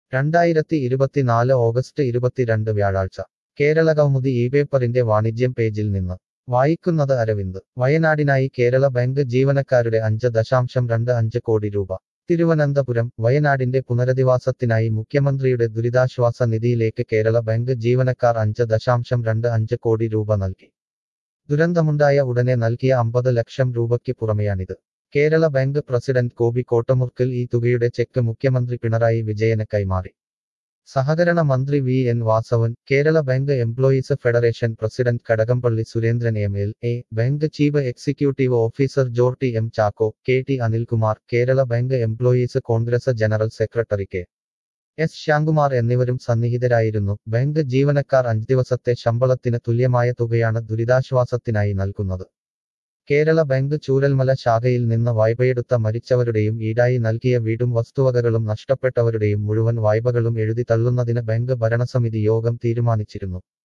രണ്ടായിരത്തി ഇരുപത്തിനാല് ഓഗസ്റ്റ് ഇരുപത്തിരണ്ട് വ്യാഴാഴ്ച കേരള കൗമുദി ഈ പേപ്പറിന്റെ വാണിജ്യം പേജിൽ നിന്ന് വായിക്കുന്നത് അരവിന്ദ് വയനാടിനായി കേരള ബാങ്ക് ജീവനക്കാരുടെ അഞ്ച് ദശാംശം രണ്ട് അഞ്ച് കോടി രൂപ തിരുവനന്തപുരം വയനാടിന്റെ പുനരധിവാസത്തിനായി മുഖ്യമന്ത്രിയുടെ ദുരിതാശ്വാസ നിധിയിലേക്ക് കേരള ബാങ്ക് ജീവനക്കാർ അഞ്ച് ദശാംശം രണ്ട് അഞ്ച് കോടി രൂപ നൽകി ദുരന്തമുണ്ടായ ഉടനെ നൽകിയ അമ്പത് ലക്ഷം രൂപയ്ക്ക് പുറമെയാണിത് കേരള ബാങ്ക് പ്രസിഡന്റ് കോബി കോട്ടമുർക്കിൽ ഈ തുകയുടെ ചെക്ക് മുഖ്യമന്ത്രി പിണറായി വിജയന് കൈമാറി സഹകരണ മന്ത്രി V N Vasavan Kerala bank employees federation president Kadakampally Surendran M L A bank chief executive officer Jorty M Chacko K T Anilkumar Kerala bank employees Congress general secretary K S Shyamkumar എന്നിവരും സന്നിഹിതരായിരുന്നു ബാങ്ക് ജീവനക്കാർ അഞ്ച് ദിവസത്തെ ശമ്പളത്തിന് തുല്യമായ തുകയാണ് ദുരിതാശ്വാസത്തിനായി നൽകുന്നത് കേരള ബാങ്ക് ചൂരൽമല ശാഖയിൽ നിന്ന് വായ്പയെടുത്ത മരിച്ചവരുടെയും ഈടായി നൽകിയ വീടും വസ്തുവകകളും നഷ്ടപ്പെട്ടവരുടെയും മുഴുവൻ വായ്പകളും എഴുതി തള്ളുന്നതിന് ബാങ്ക് ഭരണസമിതി യോഗം തീരുമാനിച്ചിരുന്നു